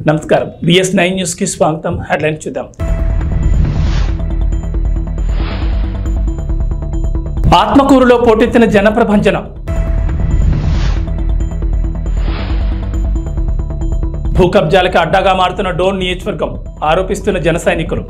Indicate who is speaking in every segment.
Speaker 1: నమస్కారం BS nine news కి స్వాగతం హెడ్లైన్ చూద్దాం ఆత్మకూరులో పోటెత్తిన జనప్రభంజనం భూ కబ్జాలకి అడ్డాగా మారుతున్న డోన్ నియోజకవర్గం ఆరోపిస్తున్న జన సైనికులు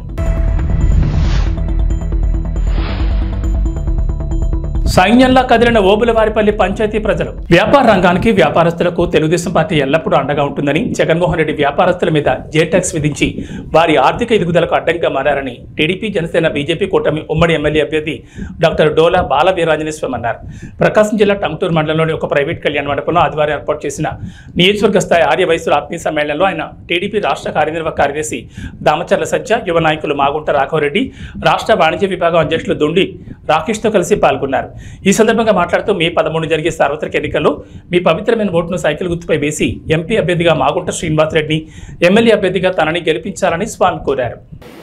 Speaker 1: సైన్యంలా కదిలిన ఓబులవారిపల్లి పంచాయతీ ప్రజలు వ్యాపార రంగానికి వ్యాపారస్తులకు తెలుగుదేశం పార్టీ ఎల్లప్పుడూ అండగా ఉంటుందని జగన్మోహన్ రెడ్డి వ్యాపారస్తుల మీద జే ట్యాక్స్ విధించి వారి ఆర్థిక ఎదుగుదలకు అడ్డంగా మారారని టీడీపీ జనసేన బీజేపీ కూటమి ఉమ్మడి ఎమ్మెల్యే అభ్యర్థి డాక్టర్ డోలా బాల వీరాంజనేయ స్వామి అన్నారు ప్రకాశం జిల్లా టంగుటూరు మండలంలోని ఒక ప్రైవేట్ కళ్యాణ మండపంలో ఆదివారం ఏర్పాటు చేసిన నియోజకవర్గ స్థాయి ఆర్య వయసుల ఆత్మీయ సమ్మేళనంలో ఆయన టీడీపీ రాష్ట్ర కార్యనిర్వాహక కార్యదర్శి దామచర్ల సత్య యువ నాయకులు మాగుంట రాఘవరెడ్డి రాష్ట్ర వాణిజ్య విభాగం అధ్యక్షులు దొండి రాకేష్తో కలిసి పాల్గొన్నారు ఈ సందర్భంగా మాట్లాడుతూ మే పదమూడు జరిగే సార్వత్రిక ఎన్నికల్లో మీ పవిత్రమైన ఓటును సైకిల్ గుర్తుపై వేసి ఎంపీ అభ్యర్థిగా మాగుంట శ్రీనివాసరెడ్డి ఎమ్మెల్యే అభ్యర్థిగా తనని గెలిపించాలని స్వామి కోరారు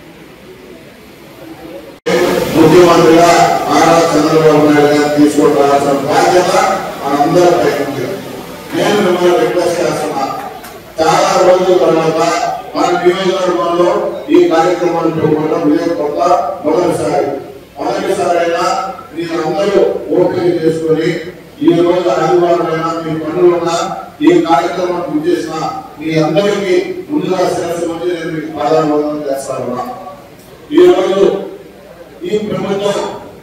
Speaker 2: ముఖ్యమంత్రిగా నారా చంద్రబాబు నాయుడు గారు తీసుకుంటాల్సిన బాధ్యత మనందరిపై ఉంది నేను మిమ్మల్ని రిక్వెస్ట్ చేస్తున్నా చాలా రోజుల తర్వాత మన నియోజకవర్గంలో ఈ కార్యక్రమాన్ని పెట్టుకోవడం ఇదే కొత్త మొదటిసారి మొదటిసారి అయినా మీరందరూ ఓపిక చేసుకొని ఈ రోజు ఆదివారం అయినా మీ పనులున్నా ఈ కార్యక్రమాన్ని చేసిన మీ అందరికీ ముందుగా శిరస్సు వచ్చి నేను మీకు పాదాభివందనం చేస్తాను ఈ రోజు ఈ ప్రభుత్వం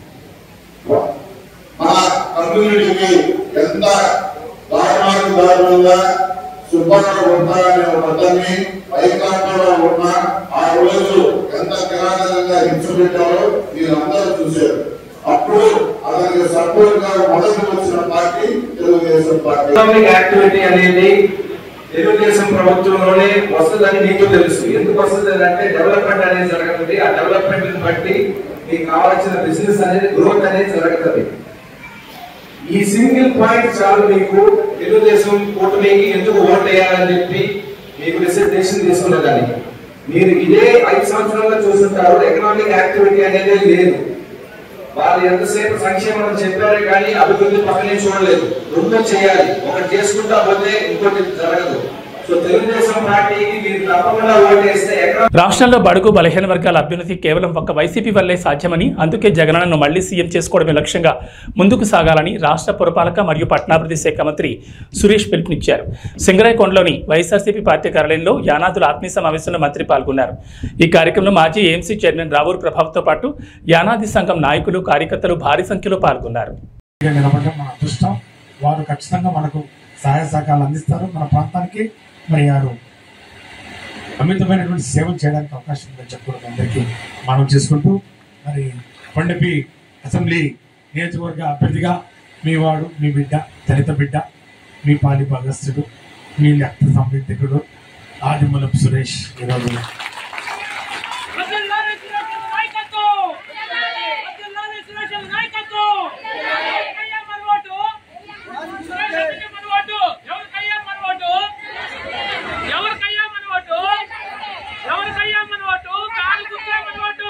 Speaker 2: మన కమ్యూనిటీకి ఎంత దారుణానికి దారుణంగా సుబ్బన్న ఉంటారనే ఒక అతన్ని వైకాండలో ఉన్న ఆ రోజు ఎంత కిరాతకంగా హింస పెట్టారో మీరందరూ చూశారు అప్పుడు అతనికి సపోర్ట్ గా మొదటి వచ్చిన party Telugu Desam party
Speaker 3: economic activity అనేది తెలుగుదేశం ప్రభుత్వంలోనే వస్తుందని నీకు తెలుసు ఎందుకు వస్తుంది అంటే డెవలప్మెంట్ అనేది జరుగుతుంది ఆ డెవలప్మెంట్ బట్టి మీకు కావాల్సిన బిజినెస్ అనేది గ్రోత్ అనేది జరుగుతుంది ఈ సింగిల్ పాయింట్ చాలు మీకు తెలుగుదేశం కూటమికి ఎందుకు ఓట్ వేయాలని చెప్పి మీకు డిసిషన్ తీసుకున్నదానికి మీరు ఇదే ఐదు సంవత్సరాలుగా చూస్తుంటారు ఎకనామిక్ యాక్టివిటీ అనేది లేదు వాళ్ళు ఎంతసేపు సంక్షేమం చెప్పారే కానీ అభివృద్ధి పక్కనే చూడలేదు రెండు చేయాలి ఒకటి చేసుకుంటా పోతే ఇంకోటి జరగదు సో తెలుగుదేశం పార్టీకి మీరు తప్పకుండా ఓటేస్తే ఎక్కడ
Speaker 1: రాష్ట్రంలో బడుగు బలహీన వర్గాల అభ్యున్నతి కేవలం ఒక్క వైసీపీ వల్లే సాధ్యమని అందుకే జగనన్నను మళ్లీ సీఎం చేసుకోవడమే లక్ష్యంగా ముందుకు సాగాలని రాష్ట్ర పురపాలక మరియు పట్టణాభివృద్ధి శాఖ మంత్రి సురేష్ పిలుపునిచ్చారు సింగరాయకొండలోని వైఎస్ఆర్సీపీ పార్టీ కార్యాలయంలో యానాదుల ఆత్మీయ సమావేశంలో మంత్రి పాల్గొన్నారు ఈ కార్యక్రమంలో మాజీ ఏఎంసీ చైర్మన్ రావూరు ప్రభావ్తో పాటు యానాది సంఘం నాయకులు కార్యకర్తలు భారీ సంఖ్యలో పాల్గొన్నారు
Speaker 4: గా నిలబడడం మన అదృష్టం వారు ఖచ్చితంగా మనకు సహాయ సహకారాలు అందిస్తారు మన ప్రాంతానికి మరి వారు అమితమైనటువంటి సేవలు చేయడానికి అవకాశం ఉందని చెప్పడం అందరికీ మనం చేసుకుంటూ మరి కొండపి అసెంబ్లీ నియోజకవర్గ అభ్యర్థిగా మీ వాడు మీ బిడ్డ దళిత బిడ్డ మీ పాలి భాగస్థుడు మీ రక్త సంబంధికుడు ఆదిమూలపు సురేష్ ఈరోజు
Speaker 5: అబ్దుల్లాహి సురేష్ నాయకత్వం అబ్దుల్లాహి సురేష్ నాయకత్వం ఎవరికయ్యా మన ఓటు సురేష్ అన్నకి మన ఓటు ఎవరికయ్యా మన ఓటు ఎవరికయ్యా మన ఓటు ఎవరికయ్యా మన ఓటు కాలు గుర్తే మన ఓటు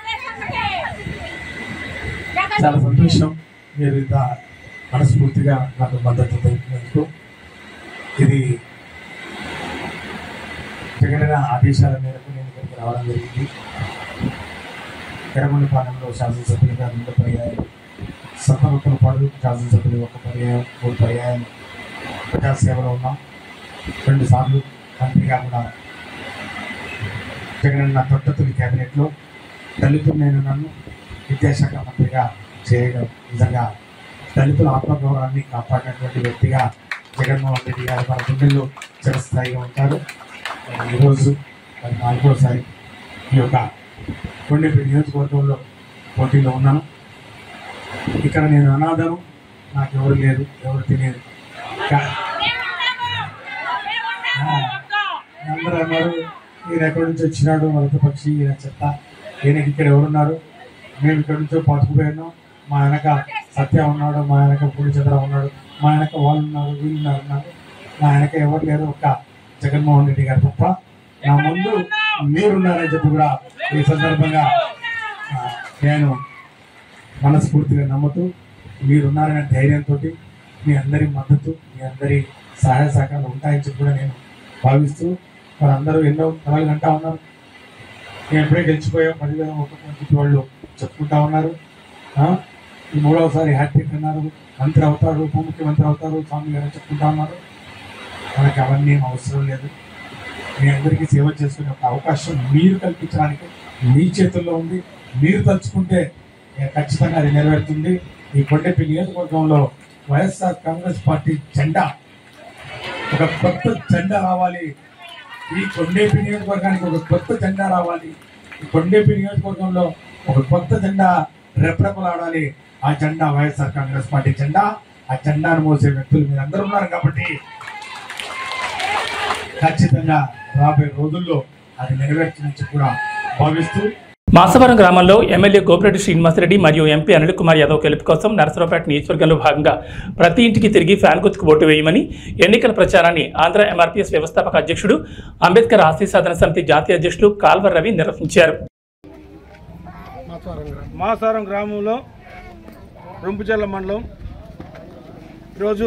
Speaker 4: చాలా సంతోషం మీరు ఇంత మనస్ఫూర్తిగా నాకు మద్దతు తెలిపినందుకు ఇది జగనన్న ఆదేశాల మేరకు నేను ఇక్కడికి రావడం జరిగింది ఎర్రగొండపాలెంలో శాసనసభ్యులుగా రెండు పర్యాయం సత్తనొక్కల పాటు శాసనసభ్యులు ఒక పర్యాయం మూడు పర్యాయం ప్రజాసేవలో ఉన్నాం రెండు సార్లు మంత్రిగా కూడా జగనన్న తొట్టతుని క్యాబినెట్లో దళితులు నేను నన్ను విద్యాశాఖ మంత్రిగా చేయడం నిజంగా దళితుల ఆత్మగౌరవాన్ని కాపాడినటువంటి వ్యక్తిగా జగన్మోహన్ రెడ్డి గారు మన గుండెల్లో చిరస్థాయిగా ఉంటారు మరి ఈరోజు మరి నాలుగోసారి ఈ యొక్క కొండపల్లి నియోజకవర్గంలో పోటీలో ఉన్నాను ఇక్కడ నేను అనాథను నాకు ఎవరు లేరు ఎవరు తెలియదు కా- అందరూ అన్నారు ఈయన ఎక్కడి నుంచి వచ్చినాడు వలస పక్షి ఈయన చెత్త ఈయనకి ఇక్కడ ఎవరున్నారు మేము ఇక్కడ నుంచో పట్టుకుపోయాను మా వెనక సత్య ఉన్నాడు మా వెనక పూర్ణచంద్ర ఉన్నాడు మా వెనక వాళ్ళు ఉన్నారు వీళ్ళు ఉన్నారు అన్నారు నా వెనక ఎవరు లేరు ఒక్క జగన్మోహన్ రెడ్డి గారు తప్ప నా ముందు మీరున్నారని చెప్పి కూడా ఈ సందర్భంగా ఆ, నేను మనస్ఫూర్తిగా నమ్ముతూ మీరున్నారనే ధైర్యంతో మీ అందరి మద్దతు మీ అందరి సహాయ సహకారాలు ఉంటాయని చెప్పి కూడా నేను భావిస్తూ వాళ్ళందరూ ఎన్నో కళలు అంటా ఉన్నారు నేను ఎప్పుడే గెలిచిపోయాం పదివేల ఒక్కొక్క వాళ్ళు చెప్పుకుంటా ఉన్నారు ఆ? ఈ మూడవసారి హ్యాట్రిక్ అన్నారు మంత్రి అవుతారు ఉప ముఖ్యమంత్రి అవుతారు స్వామి గారు చెప్పుకుంటా ఉన్నారు మనకి అవన్నీ ఏం అవసరం లేదు మీ అందరికీ సేవ చేసుకునే ఒక అవకాశం మీరు కల్పించడానికి మీ చేతుల్లో ఉంది మీరు తలుచుకుంటే ఏ, ఖచ్చితంగా అది నెరవేరుతుంది ఈ కొండపల్లి నియోజకవర్గంలో వైఎస్ఆర్ కాంగ్రెస్ పార్టీ జెండా ఒక కొత్త జెండా రావాలి ఈ కొండేపి నియోజకవర్గానికి ఒక కొత్త జెండా రావాలి ఈ కొండేపి నియోజకవర్గంలో ఒక కొత్త జెండా రెపరెపలాడాలి ఆ జెండా వైఎస్ఆర్ కాంగ్రెస్ పార్టీ జెండా ఆ జెండాను మోసే వ్యక్తులు మీరు అందరూ ఉన్నారు కాబట్టి ఖచ్చితంగా రాబోయే రోజుల్లో అది నెరవేర్చనని కూడా భావిస్తూ
Speaker 1: మాసవరం గ్రామంలో ఎమ్మెల్యే గోపిరెడ్డి శ్రీనివాసరెడ్డి మరియు ఎంపీ అనిల్ కుమార్ యాదవ్ గెలుపు కోసం నరసరావుపేట నియోజకవర్గంలో భాగంగా ప్రతి ఇంటికి తిరిగి ఫ్యాన్ గుర్తుకు ఓటు వేయమని ఎన్నికల ప్రచారాన్ని ఆంధ్ర ఎంఆర్పీఎస్ వ్యవస్థాపక అధ్యక్షుడు అంబేద్కర్ ఆశీ సాధన సమితి జాతీయ అధ్యక్షులు కాల్వర్ రవి నిర్వహించారు
Speaker 6: మాసారం గ్రామంలో రొంపుచెల్ల మండలం ఈరోజు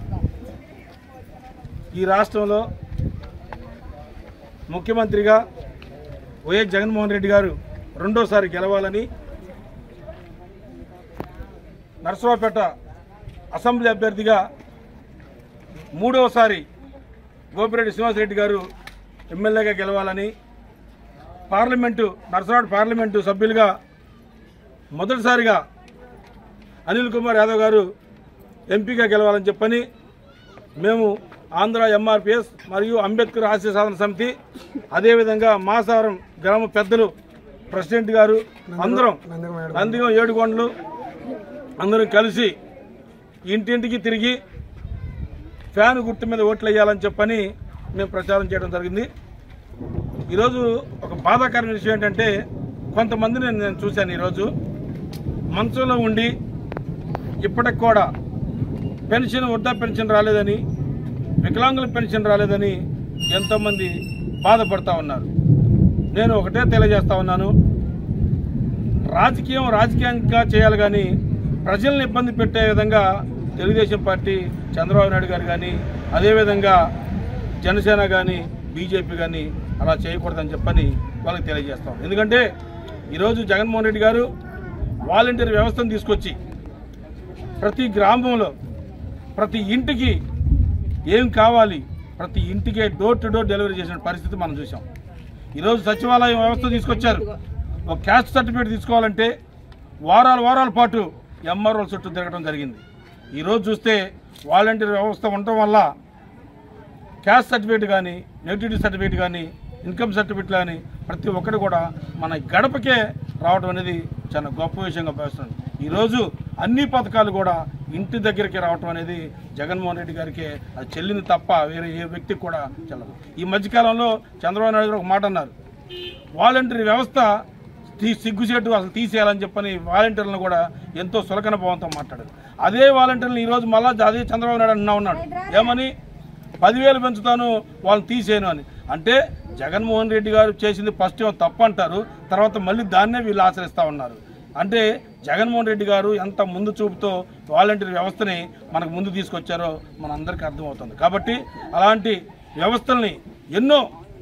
Speaker 6: ఈ రాష్ట్రంలో ముఖ్యమంత్రిగా వైఎస్ జగన్మోహన్ రెడ్డి గారు రెండోసారి గెలవాలని నరసరావుపేట అసెంబ్లీ అభ్యర్థిగా మూడవసారి గోపిరెడ్డి శ్రీనివాసరెడ్డి గారు ఎమ్మెల్యేగా గెలవాలని పార్లమెంటు నరసరావుపేట పార్లమెంటు సభ్యులుగా మొదటిసారిగా అనిల్ కుమార్ యాదవ్ గారు ఎంపీగా గెలవాలని చెప్పని మేము ఆంధ్ర ఎంఆర్పిఎస్ మరియు అంబేద్కర్ ఆశయ సాధన సమితి అదేవిధంగా మాసారం గ్రామ పెద్దలు ప్రెసిడెంట్ గారు అందరం నందిగం ఏడుకొండలు అందరం కలిసి ఇంటింటికి తిరిగి ఫ్యాన్ గుర్తు మీద ఓట్లు వేయాలని చెప్పని మేము ప్రచారం చేయడం జరిగింది ఈరోజు ఒక బాధాకరమైన విషయం ఏంటంటే కొంతమందిని నేను చూశాను ఈరోజు మంచంలో ఉండి ఇప్పటికి కూడా పెన్షన్ వృద్ధా పెన్షన్ రాలేదని వికలాంగుల పెన్షన్ రాలేదని ఎంతోమంది బాధపడతా ఉన్నారు నేను ఒకటే తెలియజేస్తా ఉన్నాను రాజకీయం రాజకీయంగా చేయాలి కానీ ప్రజల్ని ఇబ్బంది పెట్టే విధంగా తెలుగుదేశం పార్టీ చంద్రబాబు నాయుడు గారు కానీ అదేవిధంగా జనసేన కానీ బీజేపీ కానీ అలా చేయకూడదని చెప్పని వాళ్ళకి తెలియజేస్తాం ఎందుకంటే ఈరోజు జగన్మోహన్ రెడ్డి గారు వాలంటీర్ వ్యవస్థను తీసుకొచ్చి ప్రతి గ్రామంలో ప్రతి ఇంటికి ఏం కావాలి ప్రతి ఇంటికే డోర్ టు డోర్ డెలివరీ చేసిన పరిస్థితి మనం చూసాం ఈరోజు సచివాలయం వ్యవస్థ తీసుకొచ్చారు ఒక క్యాస్ట్ సర్టిఫికేట్ తీసుకోవాలంటే వారాల వారాల పాటు ఎంఆర్ఓల చుట్టూ తిరగడం జరిగింది ఈరోజు చూస్తే వాలంటీర్ వ్యవస్థ ఉండటం వల్ల క్యాస్ట్ సర్టిఫికేట్ కానీ నెగిటివిటీ సర్టిఫికేట్ కానీ ఇన్కమ్ సర్టిఫికేట్ కానీ ప్రతి ఒక్కటి కూడా మన గడపకే రావడం అనేది చాలా గొప్ప విషయంగా భావిస్తున్నాను ఈరోజు అన్ని పథకాలు కూడా ఇంటి దగ్గరికి రావటం అనేది జగన్మోహన్ రెడ్డి గారికి అది చెల్లింది తప్ప వేరే ఏ వ్యక్తికి కూడా చెల్లదు ఈ మధ్యకాలంలో చంద్రబాబు నాయుడు గారు ఒక మాట అన్నారు వాలంటీర్ వ్యవస్థ తీ సిగ్గుచేటు అసలు తీసేయాలని చెప్పని వాలంటీర్లను కూడా ఎంతో సులకన భావంతో మాట్లాడారు అదే వాలంటీర్లు ఈరోజు మళ్ళా అదే చంద్రబాబు నాయుడు అన్నా ఉన్నాడు ఏమని పదివేలు పెంచుతాను వాళ్ళని తీసేయను అని అంటే జగన్మోహన్ రెడ్డి గారు చేసింది ఫస్ట్ ఏమో తప్పు అంటారు తర్వాత మళ్ళీ దాన్నే వీళ్ళు ఆచరిస్తూ ఉన్నారు అంటే జగన్మోహన్ రెడ్డి గారు ఎంత ముందు చూపుతో వాలంటీర్ వ్యవస్థని మనకు ముందు తీసుకొచ్చారో మనందరికీ అర్థమవుతుంది కాబట్టి అలాంటి వ్యవస్థల్ని ఎన్నో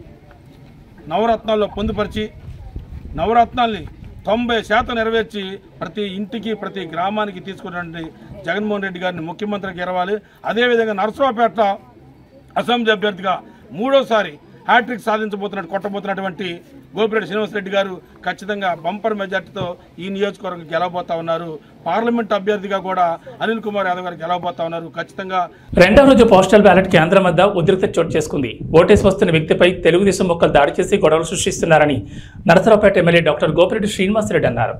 Speaker 6: నవరత్నాల్లో పొందుపరిచి నవరత్నాల్ని తొంభై శాతం నెరవేర్చి ప్రతి ఇంటికి ప్రతి గ్రామానికి తీసుకున్నటువంటి జగన్మోహన్ రెడ్డి గారిని ముఖ్యమంత్రికి ఎరవాలి అదేవిధంగా నరసరావుపేట అసెంబ్లీ అభ్యర్థిగా మూడోసారి హ్యాట్రిక్ సాధించబోతున్నట్టు కొట్టబోతున్నటువంటి గోపిరెడ్డి శ్రీనివాసరెడ్డి గారు ఖచ్చితంగా బంపర్ మెజార్టీతో ఈ నియోజకవర్గం గెలవబోతా ఉన్నారు పార్లమెంట్ అభ్యర్థిగా కూడా అనిల్ కుమార్ యాదవ్ గారు గెలవబోతా ఉన్నారు ఖచ్చితంగా
Speaker 1: రెండవ రోజు పోస్టల్ బ్యాలెట్ కేంద్రం వద్ద ఉద్రిక్త చోటు చేసుకుంది ఓటేసి వస్తున్న వ్యక్తిపై తెలుగుదేశం మొక్కలు దాడి చేసి గొడవలు సృష్టిస్తున్నారని నరసరావుపేట ఎమ్మెల్యే డాక్టర్ గోపిరెడ్డి శ్రీనివాసరెడ్డి అన్నారు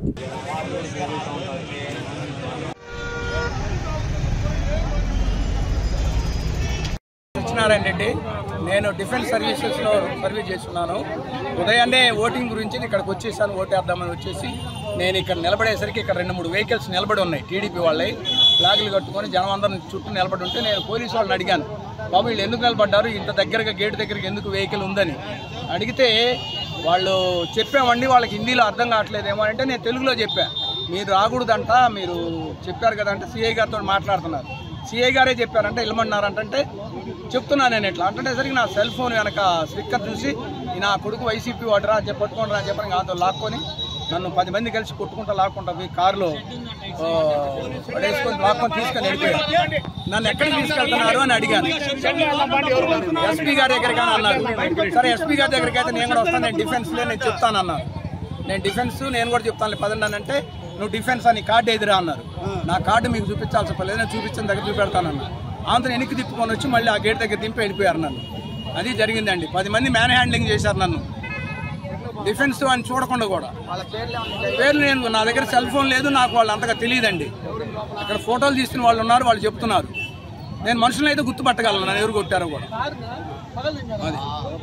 Speaker 7: సత్యనారాయణ రెడ్డి నేను డిఫెన్స్ సర్వీసెస్లో సర్వీస్ చేస్తున్నాను ఉదయాన్నే ఓటింగ్ గురించి ఇక్కడికి వచ్చేసాను ఓటేద్దామని వచ్చేసి నేను ఇక్కడ నిలబడేసరికి ఇక్కడ రెండు మూడు వెహికల్స్ నిలబడి ఉన్నాయి టీడీపీ వాళ్ళవి ఫ్లాగులు కట్టుకొని జనం అందరం చుట్టూ నిలబడి ఉంటే నేను పోలీసు వాళ్ళని అడిగాను బాబు వీళ్ళు ఎందుకు నిలబడ్డారు ఇంత దగ్గరగా గేట్ దగ్గరికి ఎందుకు వెహికల్ ఉందని అడిగితే వాళ్ళు చెప్పామండి వాళ్ళకి హిందీలో అర్థం కావట్లేదేమో అంటే నేను తెలుగులో చెప్పా మీరు రాకూడదంట మీరు చెప్పారు కదా అంటే సిఐ గారితో మాట్లాడుతున్నారు సిఐ గారే చెప్పారంటే వెళ్ళమన్నారంటే చెప్తున్నాను నేను ఇట్లా అంటుండేసరికి నా సెల్ ఫోన్ వెనక స్టిక్కర్ చూసి ఈ నా కొడుకు వైసీపీ వాడరా అని చెప్పి పట్టుకుంటారా అని చెప్పని నాతో లాక్కొని నన్ను పది మంది కలిసి కొట్టుకుంటా లాక్కుంటా పోయి కారులో ఆ, పడేసుకొని లాక్కొని తీసుకొని వెళ్ళిపోయారు నన్ను ఎక్కడికి తీసుకెళ్తున్నారు అని అడిగాను ఎస్పీ గారి దగ్గరికి అని అన్నారు సరే ఎస్పీ గారి దగ్గరికి అయితే నేను కూడా వస్తాను నేను డిఫెన్స్లో నేను చెప్తాను అన్నారు నేను డిఫెన్స్ నేను కూడా చెప్తాను పదండి అని అంటే నువ్వు డిఫెన్స్ అని కార్డు ఎదురా అన్నారు నా కార్డు మీకు చూపించాల్సిన పర్లేదు నేను చూపించిన దగ్గర చూపెడతానన్నా ఆంధ్ర వెనక్కి తిప్పుకొని వచ్చి మళ్ళీ ఆ గేట్ దగ్గర దింపి వెళ్ళిపోయారు నన్ను అది జరిగిందండి పది మంది మ్యాన్ హ్యాండ్లింగ్ చేశారు నన్ను డిఫెన్స్ అని చూడకుండా కూడా పేర్లు నేను నా దగ్గర సెల్ ఫోన్ లేదు నాకు వాళ్ళు అంతగా తెలియదండి అక్కడ ఫోటోలు తీసుకున్న వాళ్ళు ఉన్నారు వాళ్ళు చెప్తున్నారు నేను మనుషులను అయితే గుర్తుపట్టగలను నన్ను ఎవరు కొట్టారో కూడా అది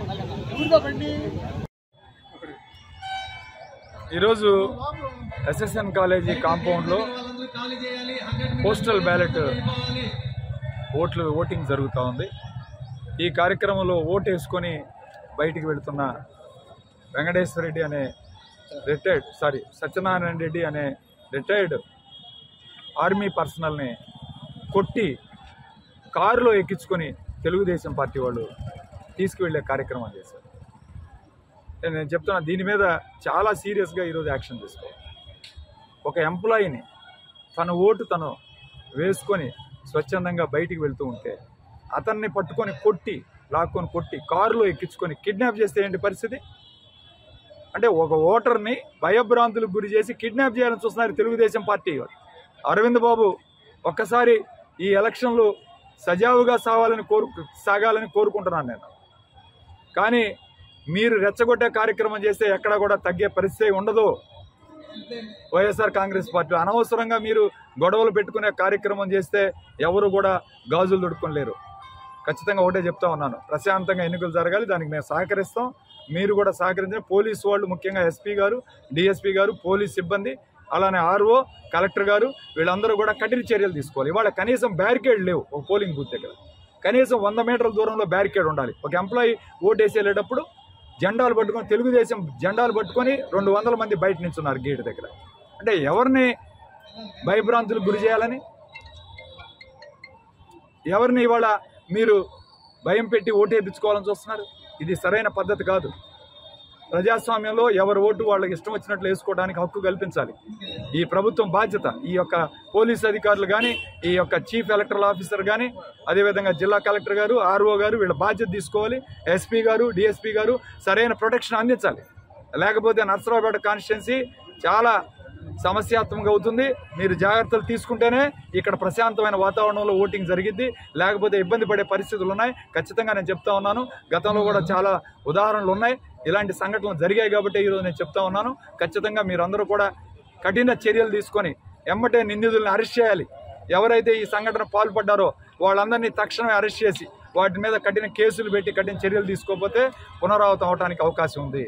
Speaker 8: ఈరోజు ఎస్ఎస్ఎన్ కాలేజీ కాంపౌండ్లో పోస్టల్ బ్యాలెట్ ఓట్లు ఓటింగ్ జరుగుతూ ఉంది ఈ కార్యక్రమంలో ఓటు వేసుకొని బయటికి వెళుతున్న వెంకటేశ్వర రెడ్డి అనే రిటైర్డ్ సారీ సత్యనారాయణ రెడ్డి అనే రిటైర్డ్ ఆర్మీ పర్సనల్ని కొట్టి కారులో ఎక్కించుకొని తెలుగుదేశం పార్టీ వాళ్ళు తీసుకువెళ్ళే కార్యక్రమం చేశారు నేను నేను చెప్తున్నా దీని మీద చాలా సీరియస్గా ఈరోజు యాక్షన్ తీసుకోవాలి ఒక ఎంప్లాయీని తన ఓటు తను వేసుకొని స్వచ్ఛందంగా బయటికి వెళ్తూ ఉంటే అతన్ని పట్టుకొని కొట్టి లాక్కొని కొట్టి కారులో ఎక్కించుకొని కిడ్నాప్ చేస్తే ఏంటి పరిస్థితి అంటే ఒక ఓటర్ని భయభ్రాంతులకు గురి చేసి కిడ్నాప్ చేయాలని చూస్తున్నారు తెలుగుదేశం పార్టీ వాళ్ళు. అరవింద్ బాబు ఒక్కసారి ఈ ఎలక్షన్లు సజావుగా సాగాలని కోరు సాగాలని కోరుకుంటున్నాను నేను కానీ మీరు రెచ్చగొట్టే కార్యక్రమం చేస్తే ఎక్కడ కూడా తగ్గే పరిస్థితి ఉండదు వైఎస్ఆర్ కాంగ్రెస్ పార్టీ అనవసరంగా మీరు గొడవలు పెట్టుకునే కార్యక్రమం చేస్తే ఎవరు కూడా గాజులు దొడుకోలేరు ఖచ్చితంగా ఒకటే చెప్తా ఉన్నాను ప్రశాంతంగా ఎన్నికలు జరగాలి దానికి మేము సహకరిస్తాం మీరు కూడా సహకరించిన పోలీసు వాళ్ళు ముఖ్యంగా ఎస్పీ గారు డిఎస్పీ గారు పోలీస్ సిబ్బంది అలానే ఆర్ఓ కలెక్టర్ గారు వీళ్ళందరూ కూడా కఠిన చర్యలు తీసుకోవాలి ఇవాళ కనీసం బ్యారికేడ్ లేవు ఒక పోలింగ్ బూత్ దగ్గర కనీసం వంద మీటర్ల దూరంలో బ్యారికేడ్ ఉండాలి ఒక ఎంప్లాయీ ఓటేసి వెళ్ళేటప్పుడు జెండాలు పట్టుకొని తెలుగుదేశం జెండాలు పట్టుకొని రెండు వందల మంది బయట నించున్నారు గేట్ దగ్గర అంటే ఎవరిని భయభ్రాంతులకు గురి చేయాలని ఎవరిని ఇవాళ మీరు భయం పెట్టి ఓటు వేయించుకోవాలని చూస్తున్నారు ఇది సరైన పద్ధతి కాదు ప్రజాస్వామ్యంలో ఎవరి ఓటు వాళ్ళకి ఇష్టం వచ్చినట్లు వేసుకోవడానికి హక్కు కల్పించాలి ఈ ప్రభుత్వం బాధ్యత ఈ యొక్క పోలీస్ అధికారులు కానీ ఈ యొక్క చీఫ్ ఎలక్టరల్ ఆఫీసర్ కానీ అదేవిధంగా జిల్లా కలెక్టర్ గారు ఆర్ఓ గారు వీళ్ళ బాధ్యత తీసుకోవాలి ఎస్పీ గారు డిఎస్పీ గారు సరైన ప్రొటెక్షన్ అందించాలి లేకపోతే నర్సరావుపేట కాన్స్టిట్యున్సీ చాలా సమస్యాత్మకంగా అవుతుంది మీరు జాగ్రత్తలు తీసుకుంటేనే ఇక్కడ ప్రశాంతమైన వాతావరణంలో ఓటింగ్ జరిగిద్ది లేకపోతే ఇబ్బంది పడే పరిస్థితులు ఉన్నాయి ఖచ్చితంగా నేను చెప్తా ఉన్నాను గతంలో కూడా చాలా ఉదాహరణలు ఉన్నాయి ఇలాంటి సంఘటనలు జరిగాయి కాబట్టి ఈరోజు నేను చెప్తా ఉన్నాను ఖచ్చితంగా మీరందరూ కూడా కఠిన చర్యలు తీసుకొని ఎమ్మటే నిందితుల్ని అరెస్ట్ చేయాలి ఎవరైతే ఈ సంఘటన పాల్పడ్డారో వాళ్ళందరినీ తక్షణమే అరెస్ట్ చేసి వాటి మీద కఠిన కేసులు పెట్టి కఠిన చర్యలు తీసుకోకపోతే పునరావృతం అవడానికి అవకాశం ఉంది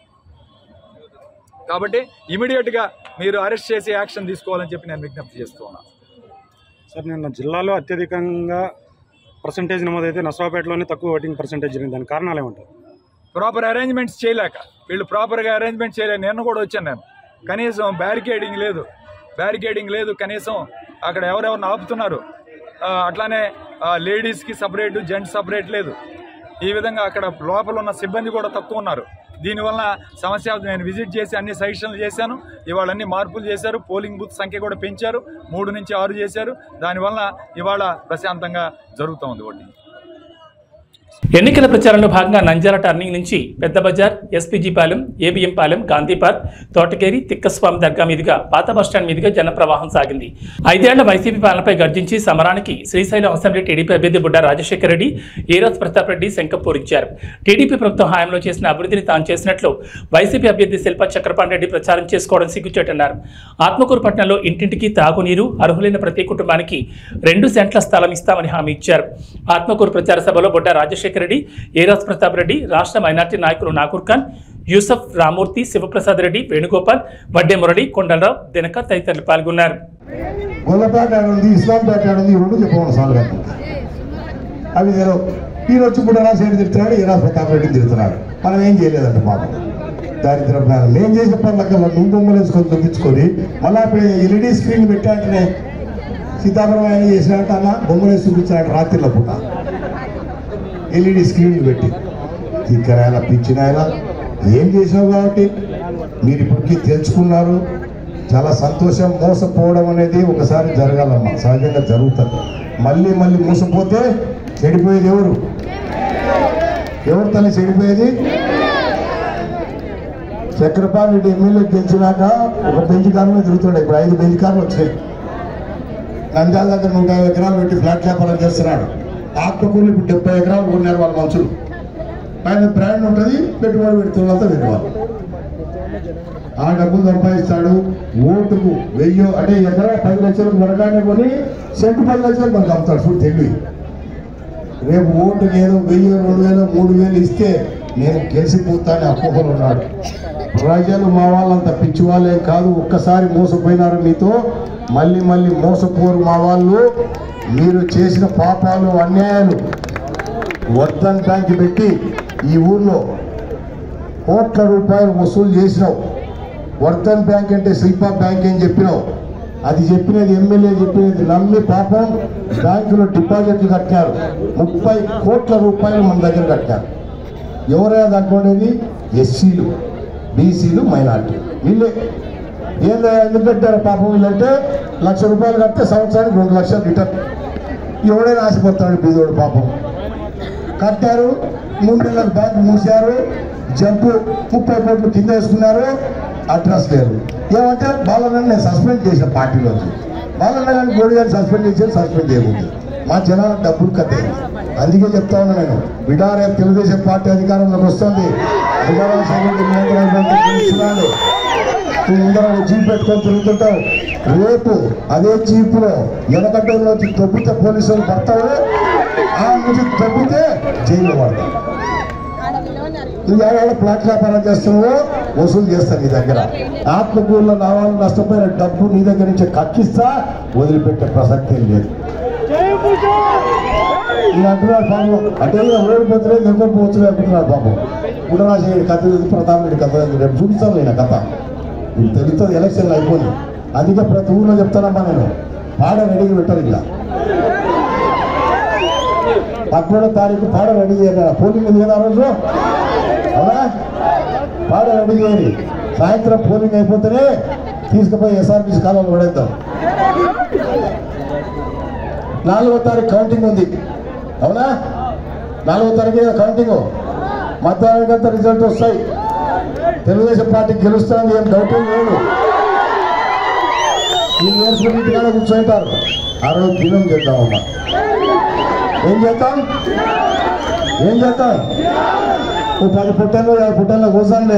Speaker 8: కాబట్టి ఇమీడియట్గా మీరు అరెస్ట్ చేసి యాక్షన్ తీసుకోవాలని చెప్పి నేను విజ్ఞప్తి చేస్తూ ఉన్నాను
Speaker 9: సార్ నిన్న జిల్లాలో అత్యధికంగా పర్సంటేజ్ నమోదైతే నర్సాపేటలోనే తక్కువ ఓటింగ్ పర్సంటేజ్ జరిగింది దాని కారణాలు ఏమంటారు
Speaker 8: ప్రాపర్ అరేంజ్మెంట్స్ చేయలేక వీళ్ళు ప్రాపర్గా అరేంజ్మెంట్ చేయలేక నేను కూడా వచ్చాను నేను కనీసం బ్యారికేడింగ్ లేదు బ్యారికేడింగ్ లేదు కనీసం అక్కడ ఎవరెవరిని ఆపుతున్నారు ఆ, అట్లానే లేడీస్కి సపరేట్ జెంట్స్ సపరేట్ లేదు ఈ విధంగా అక్కడ లోపల ఉన్న సిబ్బంది కూడా తక్కువ ఉన్నారు దీనివల్ల సమస్య నేను విజిట్ చేసి అన్ని సజెషన్లు చేశాను ఇవాళ అన్ని మార్పులు చేశారు పోలింగ్ బూత్ సంఖ్య కూడా పెంచారు మూడు నుంచి ఆరు చేశారు దానివల్ల ఇవాళ ప్రశాంతంగా జరుగుతూ ఉంది ఓటింగ్
Speaker 1: ఎన్నికల ప్రచారంలో భాగంగా నంద్యాల టర్నింగ్ నుంచి పెద్ద బజార్ SPG Palem ABM Palem Gandhi park Thotakeri Tikkaswamy Dargah మీదుగా పాత బస్టాండ్ మీదుగా జన ప్రవాహం సాగింది ఐదేళ్ల వైసీపీ పాలనపై గర్జించి సమరానికి శ్రీశైలం అసెంబ్లీ టీడీపీ అభ్యర్థి బుడ్డ రాజశేఖర రెడ్డి ఈరోజు ప్రతాప్ రెడ్డి శంకపూరించారు టీడీపీ ప్రభుత్వం హయాంలో చేసిన అభివృద్ధిని తాను చేసినట్లు వైసీపీ అభ్యర్థి శిల్ప చక్రపాణి రెడ్డి ప్రచారం చేసుకోవడం సిగ్గుచేటన్నారు ఆత్మకూరు పట్టణంలో ఇంటింటికి తాగునీరు అర్హులైన ప్రతి కుటుంబానికి రెండు సెంట్ల స్థలం ఇస్తామని హామీ ఇచ్చారు ఆత్మకూరు ప్రచార సభలో బొడ్డ రాజశేఖర రెడ్డి ఏరాజ్ ప్రతాప్ రెడ్డి రాష్ట్ర మైనార్టీ నాయకులు నాగూర్ ఖాన్ యూసఫ్ రామూర్తి శివప్రసాద్ రెడ్డి వేణుగోపాల్ వడ్డే మురళి కొండలరావు దినక తదితరులు పాల్గొన్నారు
Speaker 10: గొల్లపేట ఆడ ఉంది ఇస్లాంపేట ఆడ ఉంది ఈ రెండు చెప్పమని సార్ గారు అవి నేను ఈయన వచ్చి కూడా రాసేది తిడుతున్నాడు ఈయన ప్రతాప్ రెడ్డిని తిడుతున్నాడు మనం ఏం చేయలేదంట పాపం దారిద్ర ప్రాణాలు ఏం చేసే పనులకల్లా నువ్వు బొమ్మలు వేసుకొని దొంగించుకొని మళ్ళీ అప్పుడు ఎల్ఈడి స్క్రీన్ పెట్టాకనే సీతాఫలం ఆయన చేసినట్టు అన్న బొమ్మలు వేసి చూపించాడు రాత్రిలో పూట ఎల్ఈడి స్క్రీన్లు పెట్టి తిక్కరాయల పిచ్చినాయల ఏం చేసినావు కాబట్టి మీరు ఇప్పటికీ తెలుసుకున్నారు చాలా సంతోషం మోసపోవడం అనేది ఒకసారి జరగాలమ్మా సహజంగా జరుగుతుంది మళ్ళీ మళ్ళీ మోసపోతే చెడిపోయేది ఎవరు ఎవరు తల్లి చెడిపోయేది చక్రపాణి రెడ్డి ఎమ్మెల్యే గెలిచినాక ఒక బెంచ్ కారు మీద తిరుగుతాడు ఇప్పుడు ఐదు బెంచ్ కార్లు వచ్చాయి నంద్యాల దగ్గర నూట యాభై ఎకరాలు పెట్టి ఫ్లాట్ వ్యాపారం చేస్తున్నాడు ఆత్మకూరులు ఇప్పుడు డెబ్బై ఎకరాలు కొన్నారు వాళ్ళ మనుషులు ఆయన బ్రాండ్ ఉంటుంది పెట్టుబడి పెడుతున్నంత వినవాలి ఆ డబ్బులు సంపాదిస్తాడు ఓటుకు వెయ్యో అంటే ఎకరా పది లక్షలకు కొనగానే కొని సెంటు పది లక్షలకు మనకు అమ్ముతాడు చూడు తెలివి రేపు ఓటుకి ఏదో వెయ్యి రెండు వేలు మూడు వేలు ఇస్తే నేను గెలిచిపోతాను అపోహలు ఉన్నాడు ప్రజలు మా వాళ్ళంత పిచ్చి వాళ్ళేం కాదు ఒక్కసారి మోసపోయినారు మీతో మళ్ళీ మళ్ళీ మోసపోరు మా వాళ్ళు మీరు చేసిన పాపాలు అన్యాయాలు వర్ధన్ బ్యాంక్ పెట్టి ఈ ఊర్లో కోట్ల రూపాయలు వసూలు చేసినావు వర్ధన్ బ్యాంక్ అంటే శిల్పా బ్యాంక్ అని చెప్పినావు అది చెప్పినది ఎమ్మెల్యే చెప్పినది నమ్మి పాపం బ్యాంకులో డిపాజిట్లు కట్టారు ముప్పై కోట్ల రూపాయలు మన దగ్గర కట్టారు ఎవరైనా దాంట్లోనేది ఎస్సీలు బీసీలు మైనార్టీ వీళ్ళే ఏందా ఎందుకు కట్టారు పాపం వీళ్ళంటే లక్ష రూపాయలు కడితే సంవత్సరానికి రెండు లక్షలు రిటర్న్ ఎవడైనా ఆశపడతాడు బీదోడు పాపం కట్టారు మూడు నెలల బ్యాంక్ మూసారు జంపు ముప్పై కోట్లు కింద వేసుకున్నారు అడ్రస్ లేదు ఏమంటే బాలన్న నేను సస్పెండ్ చేసిన పార్టీలోకి బాలన్న గారిని గోడి గారిని సస్పెండ్ చేసి సస్పెండ్ చేయకూడదు మా జనాల డబ్బులు కట్టే అందుకే చెప్తా ఉన్నా నేను బిడారే తెలుగుదేశం పార్టీ అధికారంలోకి వస్తుంది అధికారం సంగతి నియంత్రణ ముందర జీప్ పెట్టుకొని తిరుగుతుంటావు రేపు అదే జీపులో వెనకడ్డంలో దొబ్బితే పోలీసులు పడతావు ఆ నుంచి దొబ్బితే జైల్లో పడతావు నువ్వు ఎవరైనా ప్లాట్ వ్యాపారం చేస్తున్నావో వసూలు చేస్తా నీ దగ్గర ఆత్మకూరులో నా వాళ్ళు నష్టపోయిన డబ్బు నీ దగ్గర నుంచి కక్కిస్తా వదిలిపెట్టే ప్రసక్తి ఏం లేదు ఈ అంటున్నాడు పాపం అంటే ఓడిపోతులే దగ్గర పోతులే అనుకుంటున్నాడు పాపం గుడరాజు కథ చదివి ప్రతాప్ రెడ్డి కథ చదివి రేపు చూపిస్తాను నేను కథ ఇది తెలుస్తుంది ఎలక్షన్లు అయిపోయింది అందుకే ప్రతి ఊళ్ళో చెప్తానమ్మా నేను పాడ రెడీగా పెట్టారు ఇలా పదమూడో తారీఖు పాడ రెడీ చేయాలి పోలింగ్ ఉంది కదా ఆ రోజు అవునా పాడ రెడీ చేయాలి సాయంత్రం పోలింగ్ అయిపోతేనే తీసుకుపోయి ఎస్ఆర్బీసీ కాలంలో పడేద్దాం నాలుగో తారీఖు కౌంటింగ్ ఉంది అవునా నాలుగో తారీఖు కౌంటింగ్ మధ్యాహ్నానికి అంతా రిజల్ట్ వస్తాయి తెలుగుదేశం పార్టీ గెలుస్తుంది ఏం డౌట్ ఏం లేదు ఈ నేర్చుకుని ఇంటికాడ కూర్చుంటారు ఆ రోజు దినం చేద్దామమ్మా ఏం చేద్దాం ఏం చేద్దాం ఓ పది పుట్టలు యాభై పుట్టల్లో కూర్చోండి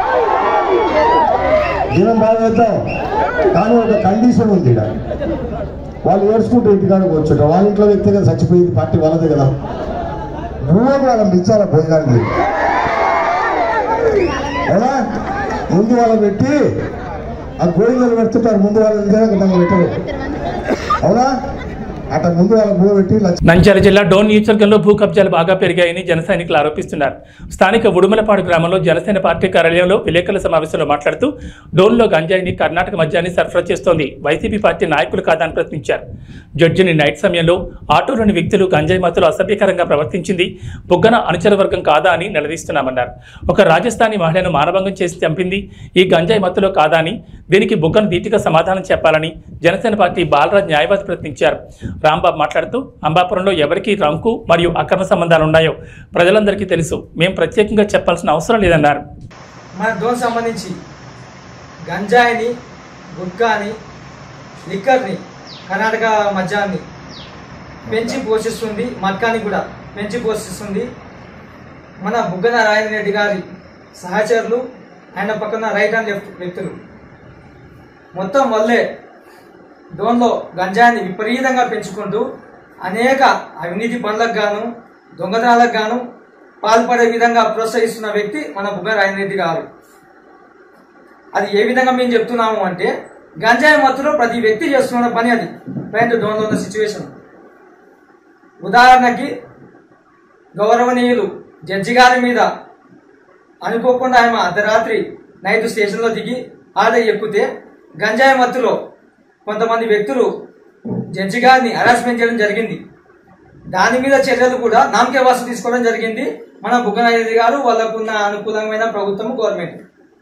Speaker 10: దినం బాగా చేద్దాం కానీ ఒక కండిషన్ ఉంది ఇక్కడ వాళ్ళు ఏడ్చుకుంటూ ఇంటికాడ కూర్చుంటారు వాళ్ళ ఇంట్లో వ్యక్తి కదా చచ్చిపోయింది పార్టీ వాళ్ళదే కదా నువ్వే వాళ్ళని పిలిచాలా భోజనానికి అవునా ముందు వాళ్ళని పెట్టి ఆ గోయిందలు పెడుతుంటారు ముందు వాళ్ళని తినక పెట్టరు అవునా అట్లా ముందు వాళ్ళకి భూ పెట్టి లక్ష
Speaker 1: నంద్యాల జిల్లా డోన్ నియోజకవర్గంలో భూ కబ్జాలు బాగా పెరిగాయని జన సైనికులు ఆరోపిస్తున్నారు స్థానిక ఉడుమలపాడు గ్రామంలో జనసేన పార్టీ కార్యాలయంలో విలేకరుల సమావేశంలో మాట్లాడుతూ డోన్లో గంజాయిని కర్ణాటక మద్యాన్ని సరఫరా చేస్తోంది వైసీపీ పార్టీ నాయకులు కాదని ప్రశ్నించారు జడ్జిని నైట్ సమయంలో ఆటోలోని వ్యక్తులు గంజాయి మత్తులో అసభ్యకరంగా ప్రవర్తించింది బుగ్గన అనుచర వర్గం కాదా అని నిలదీస్తున్నామన్నారు ఒక రాజస్థానీ మహిళను మానభంగం చేసి చంపింది ఈ గంజాయి మత్తులో కాదా అని దీనికి బుగ్గన ధీటుగా సమాధానం చెప్పాలని జనసేన పార్టీ బాలరాజ్ న్యాయవాది ప్రశ్నించారు రాంబాబు మాట్లాడుతూ అంబాపురంలో ఎవరికి రంకు మరియు అక్రమ సంబంధాలు ఉన్నాయో ప్రజలందరికీ తెలుసు మేము ప్రత్యేకంగా చెప్పాల్సిన అవసరం లేదన్నారు
Speaker 11: మన డోన్ సంబంధించి గంజాయిని గుట్కాని లిక్కర్ని కర్ణాటక మద్యాన్ని పెంచి పోషిస్తుంది మట్కాని కూడా పెంచి పోషిస్తుంది మన బుగ్గన రాజేంద్ర రెడ్డి గారి సహచరులు ఆయన పక్కన రైట్ అండ్ లెఫ్ట్ వ్యక్తులు మొత్తం వల్లే డోన్లో గంజాయిని విపరీతంగా పెంచుకుంటూ అనేక అవినీతి పనులకు గాను దొంగతనాలకు గాను పాల్పడే విధంగా ప్రోత్సహిస్తున్న వ్యక్తి మన బుగ్గన రాజేంద్ర రెడ్డి గారు అది ఏ విధంగా మేము చెప్తున్నాము అంటే గంజాయి మత్తులో ప్రతి వ్యక్తి చేస్తున్న పని అది ప్రజెంట్ డోన్లో ఉన్న సిచ్యువేషన్ ఉదాహరణకి గౌరవనీయులు జడ్జి గారి మీద అనుకోకుండా ఆమె అర్ధరాత్రి నైట్ స్టేషన్లో దిగి ఆడ ఎక్కితే గంజాయి మత్తులో కొంతమంది వ్యక్తులు జడ్జి గారిని హరాస్మెంట్ చేయడం జరిగింది దాని మీద చర్యలు కూడా నామకే వాసు తీసుకోవడం జరిగింది మన బుగ్గనాయుడు గారు వాళ్ళకున్న అనుకూలమైన ప్రభుత్వం గవర్నమెంట్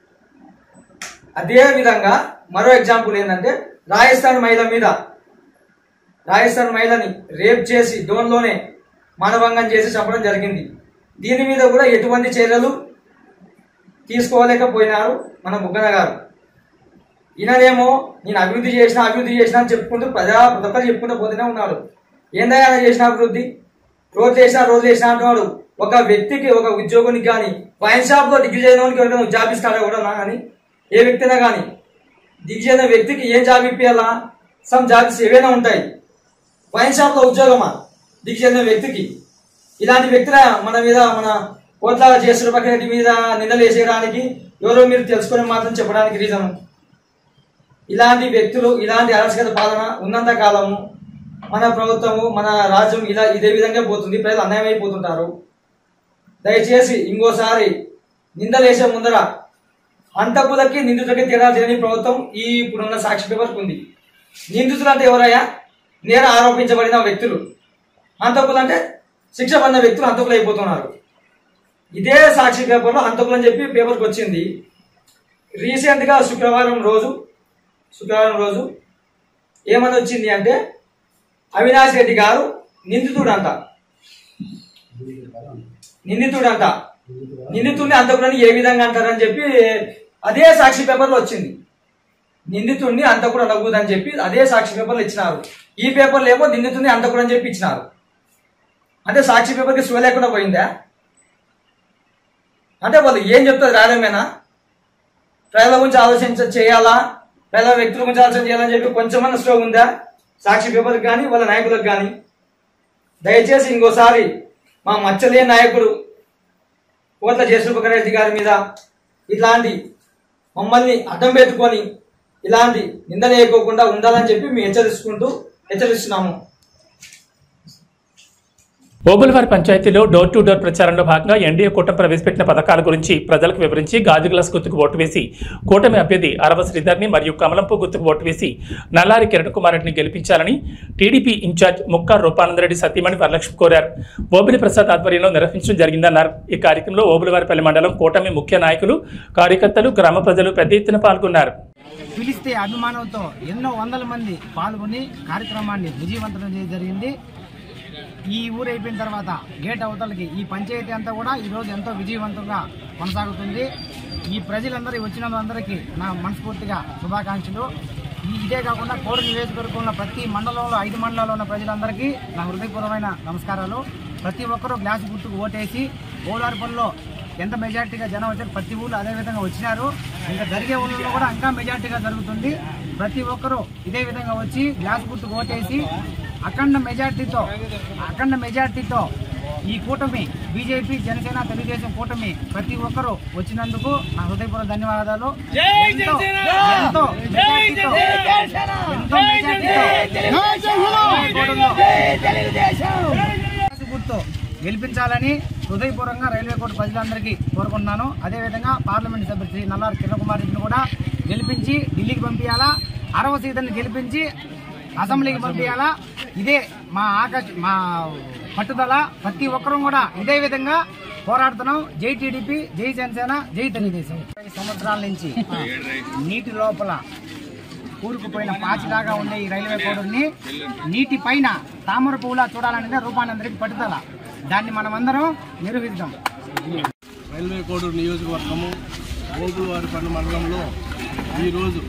Speaker 11: అదే విధంగా మరో ఎగ్జాంపుల్ ఏంటంటే రాజస్థాన్ మహిళ మీద రాజస్థాన్ మహిళని రేప్ చేసి డోన్లోనే మానభంగం చేసి చంపడం జరిగింది దీని మీద కూడా ఎటువంటి చర్యలు తీసుకోలేకపోయినారు మన బుగ్గన గారు ఈయననేమో నేను అభివృద్ధి చేసిన అభివృద్ధి చేసిన అని చెప్పుకుంటూ ప్రజా ప్రతి ఒక్కరు చెప్పుకుంటూ పోతూనే ఉన్నాడు ఏందయ్యా ఆయన చేసిన అభివృద్ధి రోజు చేసిన రోజు చేసిన అంటున్నాడు ఒక వ్యక్తికి ఒక ఉద్యోగునికి కానీ వైన్ షాప్ లో డిగ్రీ చేయడం ఎవరికైనా జాబ్ ఇస్తాడా కూడా కానీ ఏ వ్యక్తినా కానీ డిగ్రీ చేయని వ్యక్తికి ఏం జాబ్ ఇప్పియాలా సమ్ జాబ్స్ ఏవైనా ఉంటాయి వైన్ షాప్ లో ఉద్యోగమా డిగ్రీ చెందిన వ్యక్తికి ఇలాంటి వ్యక్తుల మన మీద మన కోట్ల చేస్తున్న పక్కన మీద నిందలు వేసేయడానికి ఎవరో మీరు తెలుసుకుని మాత్రం చెప్పడానికి రీజన్ ఇలాంటి వ్యక్తులు ఇలాంటి అరాచకత పాలన ఉన్నంత కాలము మన ప్రభుత్వము మన రాజ్యం ఇలా ఇదే విధంగా పోతుంది ప్రజలు అన్యాయం అయిపోతుంటారు దయచేసి ఇంకోసారి నిందలేసే ముందర హంతకులకి నిందితులకి తేడా తెలియని ప్రభుత్వం ఈ ఇప్పుడున్న సాక్షి పేపర్కి ఉంది నిందితులు అంటే ఎవరయ్యా నేర ఆరోపించబడిన వ్యక్తులు హంతకులు అంటే శిక్ష పొందిన వ్యక్తులు హంతకులు అయిపోతున్నారు ఇదే సాక్షి పేపర్లో హంతకులు అని చెప్పి పేపర్కి వచ్చింది రీసెంట్గా శుక్రవారం రోజు శుక్రవారం రోజు ఏమని వచ్చింది అంటే అవినాష్ రెడ్డి గారు నిందితుడంట నిందితుడంట నిందితుడిని అంతకుడని ఏ విధంగా అంటారని చెప్పి అదే సాక్షి పేపర్లో వచ్చింది నిందితుడిని అంతకుడు అనకూడదని చెప్పి అదే సాక్షి పేపర్లో ఇచ్చినారు ఈ పేపర్లో ఏమో నిందితుడిని అంతకుడు అని చెప్పి ఇచ్చినారు అంటే సాక్షి పేపర్కి శివ లేకుండా పోయిందా అంటే వాళ్ళు ఏం చెప్తారు రాయడమేనా ప్రజల గురించి ఆలోచించ చేయాలా ప్రజల వ్యక్తుల గురించి ఆలోచన చేయాలని చెప్పి కొంచెమన్నా స్లో ఉందా సాక్షి పేపర్కి కానీ వాళ్ళ నాయకులకు కానీ దయచేసి ఇంకోసారి మా మచ్చలే నాయకుడు కోట్ల జయసూపకర్ రెడ్డి గారి మీద ఇట్లాంటి మమ్మల్ని అడ్డం పెట్టుకొని ఇలాంటి నిందలు వేయకోకుండా ఉండాలని చెప్పి మేము హెచ్చరిస్తుంటూ హెచ్చరిస్తున్నాము
Speaker 1: ఓబులవారి పంచాయతీలో డోర్ టు డోర్ ప్రచారంలో భాగంగా ఎన్డీఏ కూటమి ప్రవేశపెట్టిన పథకాల గురించి ప్రజలకు వివరించి గాజు గ్లాస్ గుర్తుకు ఓటు వేసి కూటమి అభ్యర్థి అరవ శ్రీధర్ని మరియు కమలంపు గుర్తుకు ఓటు వేసి నల్లారి కిరణ్ కుమార్ రెడ్డిని గెలిపించాలని టీడీపీ ఇన్ఛార్జ్ ముక్కార్ రూపానందరెడ్డి సతీమణి వరలక్ష్మి కోరారు ఓబిలి ప్రసాద్ ఆధ్వర్యంలో నిర్వహించడం జరిగిందన్నారు ఈ కార్యక్రమంలో ఓబులవారిపల్లి మండలం కూటమి ముఖ్య నాయకులు కార్యకర్తలు గ్రామ ప్రజలు పెద్ద ఎత్తున పాల్గొన్నారు
Speaker 12: పిలిస్తే అభిమానంతో ఎన్నో వందల మంది పాల్గొని కార్యక్రమాన్ని విజయవంతం చేయడం జరిగింది ఈ ఊరు అయిపోయిన తర్వాత గేట్ అవతలకి ఈ పంచాయతీ అంతా కూడా ఈరోజు ఎంతో విజయవంతంగా కొనసాగుతుంది ఈ ప్రజలందరూ వచ్చిన వాళ్ళందరికీ నా మనస్ఫూర్తిగా శుభాకాంక్షలు ఈ ఇదే కాకుండా కోడి నియోజకవర్గంలో ప్రతి మండలంలో ఐదు మండలాల్లో ఉన్న ప్రజలందరికీ నా హృదయపూర్వమైన నమస్కారాలు ప్రతి ఒక్కరూ గ్లాస్ గుర్తుకు ఓటేసి ఓలార్పల్లో ఎంత మెజార్టీగా జనం వచ్చారు ప్రతి ఊళ్ళో అదే విధంగా వచ్చినారు ఇంకా జరిగే ఊళ్ళో కూడా ఇంకా మెజార్టీగా జరుగుతుంది ప్రతి ఒక్కరూ ఇదే విధంగా వచ్చి గ్లాస్ గుర్తుకు ఓటేసి అఖండ మెజార్టీతో అఖండ మెజార్టీతో ఈ కూటమి బీజేపీ జనసేన తెలుగుదేశం కూటమి ప్రతి ఒక్కరూ వచ్చినందుకు నా హృదయపూర్వక ధన్యవాదాలు ఎంతో ఎంతో మెజార్టీతో ఎంతో మెజార్టీతో గ్లాసు గుర్తు గెలిపించాలని హృదయపూర్వకంగా రైల్వే కోర్టు ప్రజలందరికీ కోరుకుంటున్నాను అదేవిధంగా పార్లమెంట్ సభ్యులు శ్రీ నల్లారి కిరణ్ కుమార్ రెడ్డిని కూడా గెలిపించి ఢిల్లీకి పంపించాలా అరవ సీతని గెలిపించి అసెంబ్లీకి పంపించాలా ఇదే మా ఆకాశ మా పట్టుదల ప్రతి ఒక్కరూ కూడా ఇదే విధంగా పోరాడుతున్నాం జై టీడీపీ జై జనసేన జై తెలుగుదేశం ఐదు సంవత్సరాల నుంచి నీటి లోపల కూరుకుపోయిన పాచిలాగా ఉండే ఈ రైల్వే కోడుని నీటి పైన తామర పువ్వులా చూడాలనేదే రూపానందరికి పట్టుదల దాన్ని మనం అందరం నిర్వహిద్దాం
Speaker 13: రైల్వే కోడూరు నియోజకవర్గము ఓగులవారిపల్లి మండలంలో ఈరోజు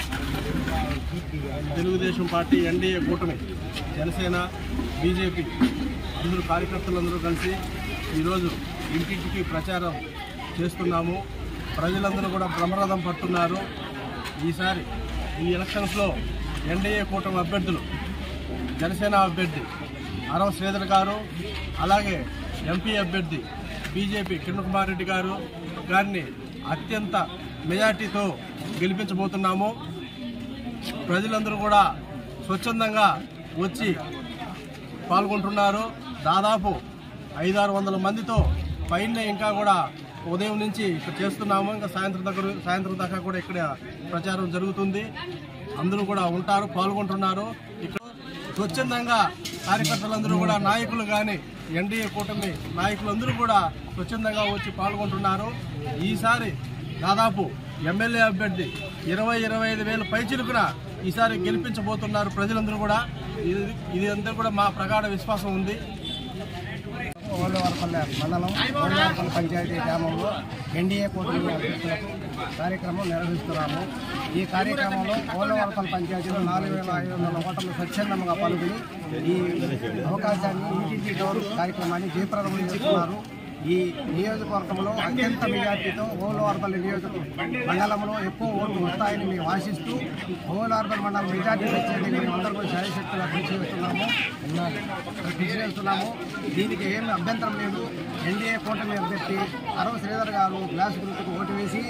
Speaker 13: తెలుగుదేశం పార్టీ ఎన్డీఏ కూటమి జనసేన బీజేపీ అందరూ కార్యకర్తలందరూ కలిసి ఈరోజు ఇంటింటికి ప్రచారం చేస్తున్నాము ప్రజలందరూ కూడా బ్రహ్మరథం పట్టున్నారు ఈసారి ఈ ఎలక్షన్స్లో ఎన్డీఏ కూటమి అభ్యర్థులు జనసేన అభ్యర్థి అరవ శ్రీధర్ గారు అలాగే ఎంపీ అభ్యర్థి బీజేపీ కిరణ్ కుమార్ రెడ్డి గారు గారిని అత్యంత మెజార్టీతో గెలిపించబోతున్నాము ప్రజలందరూ కూడా స్వచ్ఛందంగా వచ్చి పాల్గొంటున్నారు దాదాపు ఐదారు వందల మందితో పైన ఇంకా కూడా ఉదయం నుంచి ఇక్కడ చేస్తున్నాము ఇంకా సాయంత్రం దగ్గర సాయంత్రం దాకా కూడా ఇక్కడ ప్రచారం జరుగుతుంది అందరూ కూడా ఉంటారు పాల్గొంటున్నారు ఇక్కడ స్వచ్ఛందంగా కార్యకర్తలందరూ కూడా నాయకులు కానీ ఎన్డీఏ కూటమి నాయకులందరూ కూడా స్వచ్ఛందంగా వచ్చి పాల్గొంటున్నారు ఈసారి దాదాపు ఎమ్మెల్యే అభ్యర్థి ఇరవై ఇరవై ఐదు వేల పైచిలుకున ఈసారి గెలిపించబోతున్నారు ప్రజలందరూ కూడా ఇది ఇది అంతా కూడా మా ప్రగాఢ విశ్వాసం ఉంది
Speaker 12: ఓళ్ళవరపల్లె మండలం ఓళ్ళవరపల్లి పంచాయతీ గ్రామంలో ఎన్డీఏ కూటమి అభ్యర్థులకు కార్యక్రమం నిర్వహిస్తున్నాము ఈ కార్యక్రమంలో ఓళ్ళవరపల్లి పంచాయతీలో నాలుగు వేల ఐదు వందల ఓటర్లు స్వచ్ఛందంగా పాల్గొని ఈ అవకాశాన్ని ఇంటింటి డోర్ కార్యక్రమాన్ని జయప్రదం చేస్తున్నారు ఈ నియోజకవర్గంలో అత్యంత మెజార్టీతో ఓలవార్పల్లి నియోజకవర్గం మండలంలో ఎక్కువ ఓట్లు వస్తాయని మేము ఆశిస్తూ ఓలవార్పల్లి మండలం మెజార్టీ వచ్చేది మేము అందరూ కూడా శాయశక్తిగా కృషి చేస్తున్నాము కృషి చేస్తున్నాము దీనికి ఏమి అభ్యంతరం లేదు ఎన్డీఏ కూటమి అభ్యర్థి అరవ శ్రీధర్ గారు గ్లాస్ గుర్తుకు ఓటు వేసి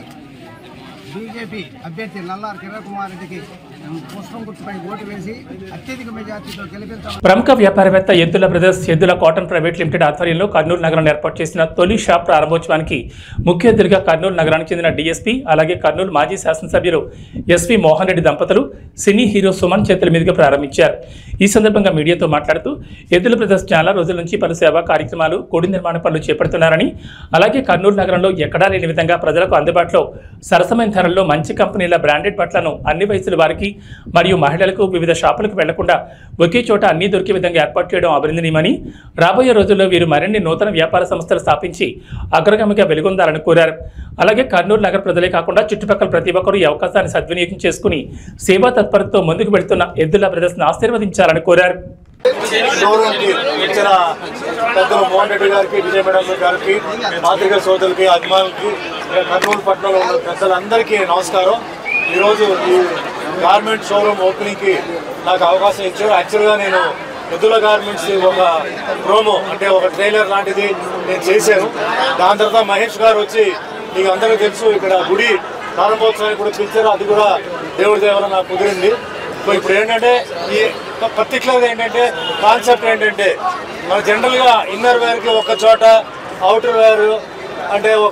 Speaker 12: బీజేపీ అభ్యర్థి నల్లార్ కిరణ్ కుమార్ రెడ్డికి పుష్పం గుర్తుపై ఓటు వేసి అత్యధిక మెజార్టీతో గెలిపించాలని
Speaker 1: ప్రముఖ వ్యాపారవేత్త ఎద్దుల బ్రదర్స్ ఎద్దుల కాటన్ ప్రైవేట్ లిమిటెడ్ ఆధ్వర్యంలో కర్నూలు నగరంలో ఏర్పాటు చేసిన తొలి షాప్ ప్రారంభోత్సవానికి ముఖ్య అతిథిగా కర్నూలు నగరానికి చెందిన డీఎస్పీ అలాగే కర్నూలు మాజీ శాసనసభ్యులు ఎస్వి మోహన్ రెడ్డి దంపతులు సినీ హీరో సుమన్ చేతుల మీదుగా ప్రారంభించారు ఈ సందర్భంగా మీడియాతో మాట్లాడుతూ ఎద్దుల బ్రదర్స్ చాలా రోజుల నుంచి పలు సేవా కార్యక్రమాలు గుడి నిర్మాణ పనులు చేపడుతున్నారని అలాగే కర్నూలు నగరంలో ఎక్కడా లేని విధంగా ప్రజలకు అందుబాటులో సరసమైన ధరల్లో మంచి కంపెనీల బ్రాండెడ్ బట్టలను అన్ని వయసుల వారికి మరియు మహిళలకు వివిధ షాపులకు వెళ్లకుండా ఒకే చోట అన్ని దొరికే విధంగా ఏర్పాటు చేయడం అభినందనీయమని రాబోయే రోజుల్లో వీరు మరిన్ని నూతన వ్యాపార సంస్థలు స్థాపించి అగ్రగామిగా వెలుగొందాలని కోరారు అలాగే కర్నూలు నగర ప్రజలే కాకుండా చుట్టుపక్కల ప్రతి ఒక్కరూ ఈ అవకాశాన్ని సద్వినియోగం చేసుకుని సేవా తత్పరతతో ముందుకు వెళ్తున్న ఎద్దుల బ్రదర్స్ను ఆశీర్వదించాలని కోరారు
Speaker 14: షోరూమ్కి ఇచ్చిన పెద్దలు మోహన్ రెడ్డి గారికి విజయ మేడం గారికి పాత్రిక సోదరులకి అభిమానులకి ఇక్కడ కర్నూలు పట్టణంలో ఉన్న పెద్దలందరికీ నమస్కారం ఈరోజు ఈ గార్మెంట్ షోరూమ్ ఓపెనింగ్కి నాకు అవకాశం ఇచ్చారు యాక్చువల్గా నేను ఎద్దుల గార్మెంట్స్ ఒక ప్రోమో అంటే ఒక ట్రైలర్ లాంటిది నేను చేశాను దాని తర్వాత మహేష్ గారు వచ్చి మీకు అందరికీ తెలుసు ఇక్కడ గుడి ప్రారంభోత్సవానికి కూడా పిలిచారు అది కూడా దేవుడి దేవర నాకు కుదిరింది సో ఇప్పుడు ఏంటంటే ఈ పర్టికులర్గా ఏంటంటే కాన్సెప్ట్ ఏంటంటే మన జనరల్గా ఇన్నర్ వేర్కి ఒక చోట అవుటర్ వేర్ అంటే ఒక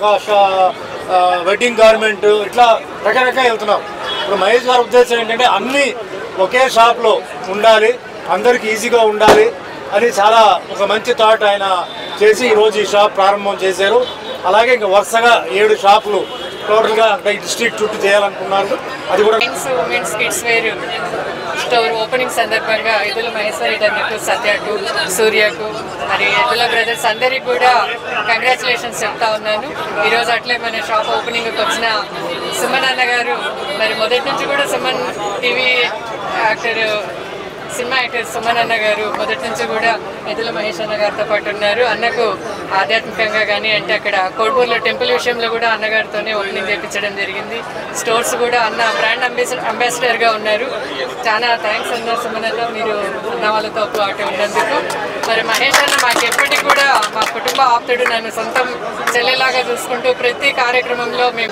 Speaker 14: వెడ్డింగ్ గార్మెంట్ ఇట్లా రకరకాల వెళ్తున్నాం ఇప్పుడు మహేష్ గారి ఉద్దేశం ఏంటంటే అన్నీ ఒకే షాప్లో ఉండాలి అందరికి ఈజీగా ఉండాలి అని చాలా ఒక మంచి థాట్ ఆయన చేసి ఈరోజు ఈ షాప్ ప్రారంభం చేశారు అలాగే ఇంకా వరుసగా ఏడు షాపులు టోటల్గా అంటే ఈ డిస్ట్రిక్ట్ చుట్టూ చేయాలనుకున్నారు అది కూడా
Speaker 15: men's women's kids wear store opening సందర్భంగా ఎదుల మహేశ్వర రెడ్డి అన్నకు సత్యకు సూర్యకు మరి ఎదుల బ్రదర్స్ అందరికి కూడా కంగ్రాచులేషన్స్ చెప్తా ఉన్నాను ఈరోజు అట్లే మన షాప్ ఓపెనింగ్కి వచ్చిన సుమన్ అన్న గారు మరి మొదటి నుంచి కూడా Suman TV actor cinema actor Suman అన్న గారు మొదటి నుంచి కూడా ఎదుల మహేష్ అన్న గారితో పాటు ఉన్నారు అన్నకు ఆధ్యాత్మికంగా కానీ అంటే అక్కడ కోడ్పూర్లో టెంపుల్ విషయంలో కూడా అన్నగారితోనే ఓపెనింగ్ చేయించడం జరిగింది స్టోర్స్ కూడా అన్న బ్రాండ్ అంబాసిడర్ అంబాసిడర్గా ఉన్నారు చాలా థ్యాంక్స్ అన్న సుమన్ అన్న మీరు అన్న వాళ్ళతో పాటు ఉన్నందుకు మరి మహేష్ అన్న మాకు ఎప్పటికి కూడా మా కుటుంబ ఆప్తుడు నన్ను సొంతం చెల్లెలాగా చూసుకుంటూ ప్రతి కార్యక్రమంలో మేము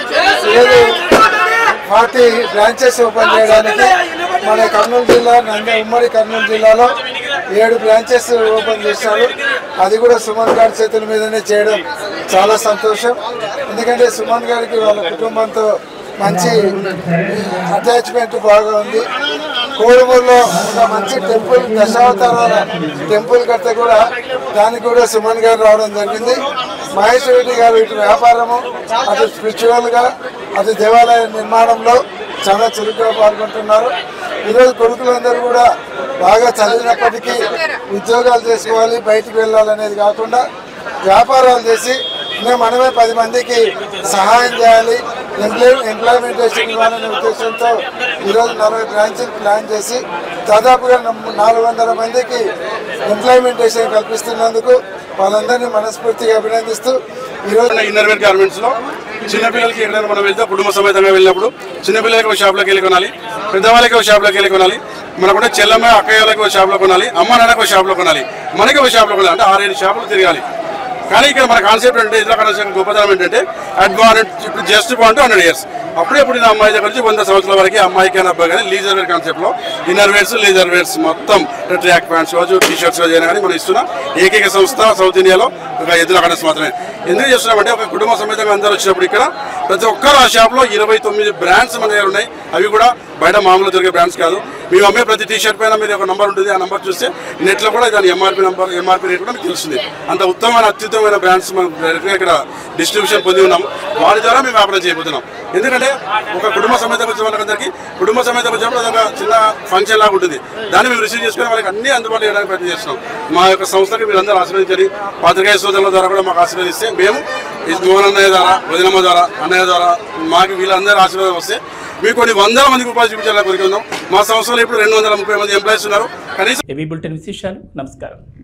Speaker 16: ఫార్టీ బ్రాంచెస్ ఓపెన్ చేయడానికి మన కర్నూలు జిల్లా నంద ఉమ్మడి కర్నూలు జిల్లాలో ఏడు బ్రాంచెస్ ఓపెన్ చేశారు అది కూడా సుమన్ గారి చేతుల మీదనే చేయడం చాలా సంతోషం ఎందుకంటే సుమన్ గారికి వాళ్ళ కుటుంబంతో మంచి అటాచ్మెంట్ బాగా ఉంది కోడుమూరులో ఒక మంచి టెంపుల్ దశావతారాల టెంపుల్ కడితే కూడా దానికి కూడా సుమన్ గారు రావడం జరిగింది మహేష్ రెడ్డి గారు ఇటు వ్యాపారము అటు స్పిరిచువల్ గా అటు దేవాలయ నిర్మాణంలో చాలా చురుకుగా పాల్గొంటున్నారు ఈరోజు కొడుకులందరూ కూడా బాగా చదివినప్పటికీ ఉద్యోగాలు చేసుకోవాలి బయటికి వెళ్ళాలనేది కాకుండా వ్యాపారాలు చేసి ఇంకా మనమే పది మందికి సహాయం చేయాలి ఎంప్లాయ్ ఎంప్లాయ్మెంటేషన్ ఇవ్వాలనే ఉద్దేశంతో ఈరోజు నలభై బ్రాంచ్లు ప్లాన్ చేసి దాదాపుగా నమ్- నాలుగు వందల మందికి ఎంప్లాయ్మెంటేషన్ కల్పిస్తున్నందుకు వాళ్ళందరినీ మనస్ఫూర్తిగా అభినందిస్తూ ఈరోజు
Speaker 17: ఇన్నర్ వేర్ గార్మెంట్స్ లో చిన్నపిల్లలకి ఎక్కడైనా మనం వెళ్తే కుటుంబ సమేతంగా వెళ్ళినప్పుడు చిన్నపిల్లలకి ఒక షాప్లోకి వెళ్ళి కొనాలి పెద్దవాళ్ళకి ఒక షాప్లోకి వెళ్ళి కొనాలి మనకుంటే చెల్లమ్మ అక్కయ్యలకి ఒక షాప్లో కొనాలి అమ్మ నాన్నకి ఒక షాప్లో కొనాలి మనకి ఒక షాప్లో కొనాలి అంటే ఆరేడు షాపులు తిరగాలి కానీ ఇక్కడ మన కాన్సెప్ట్ అంటే ఇతర కనెక్షన్ గొప్పతనం ఏంటంటే అడ్వాన్స్ ఇప్పుడు జస్ట్ పాయింట్ హండ్రెడ్ ఇయర్స్ అప్పుడే పుట్టిన అమ్మాయి దగ్గర నుంచి వంద సంవత్సరాల వరకు అమ్మాయికి అని అబ్బాయి కానీ లీజర్ వేర్ కాన్సెప్ట్ లో ఇన్నర్ వేర్స్ లీజర్ వేర్స్ మొత్తం ట్రాక్ ప్యాంట్స్ కావచ్చు టీ షర్ట్స్ అయినా కానీ మనం ఇస్తున్న ఏకైక సంస్థ సౌత్ ఇండియాలో ఒక ఎదురు అకడస్ మాత్రమే ఎందుకు చేస్తున్నామంటే ఒక కుటుంబ సమేతంగా అందరూ వచ్చినప్పుడు ఇక్కడ ప్రతి ఒక్కరు ఆ షాప్ లో ఇరవై తొమ్మిది బ్రాండ్స్ మన దగ్గర ఉన్నాయి అవి కూడా బయట మామూలు దొరికే బ్రాండ్స్ కాదు మేము అమ్మే ప్రతి టీ షర్ట్ పైన మీరు ఒక నంబర్ ఉంటుంది ఆ నంబర్ చూస్తే నెట్లో కూడా దాని ఎంఆర్పి నంబర్ ఎంఆర్పి రేట్ కూడా మీకు తెలుస్తుంది అంత ఉత్తమమైన అత్యుత్తమైన బ్రాండ్స్ మనం డైరెక్ట్గా ఇక్కడ డిస్ట్రిబ్యూషన్ పొంది ఉన్నాం వారి ద్వారా మేము వ్యాపారం చేయబోతున్నాం ఎందుకంటే ఒక కుటుంబ సమేత వచ్చే వాళ్ళకందరికీ కుటుంబ సమేత వచ్చినప్పుడు అదొక చిన్న ఫంక్షన్ లాగా ఉంటుంది దాన్ని మేము రిసీవ్ చేసుకుని వాళ్ళకి అన్ని అందుబాటులో చేయడానికి ప్రయత్నం చేస్తున్నాం మా యొక్క సంస్థకి మీరందరూ ఆశీర్వదించండి పాత్రికేయ సోదరుల ద్వారా కూడా మాకు ఆశీర్వదిస్తే మేము ఈ మోహన్ అన్నయ్య ద్వారా వదినమ్మ ద్వారా అన్నయ్య ద్వారా మాకు వీళ్ళందరూ ఆశీర్వాదం వస్తే మీకు కొన్ని వందల మందికి ఉపాధి చూపించాలని కోరుకుందాం మా సంస్థలో ఇప్పుడు రెండు వందల ముప్పై మంది ఎంప్లాయీస్ ఉన్నారు కనీసం
Speaker 1: ఏవీ బులెటిన్ విశేషాలు నమస్కారం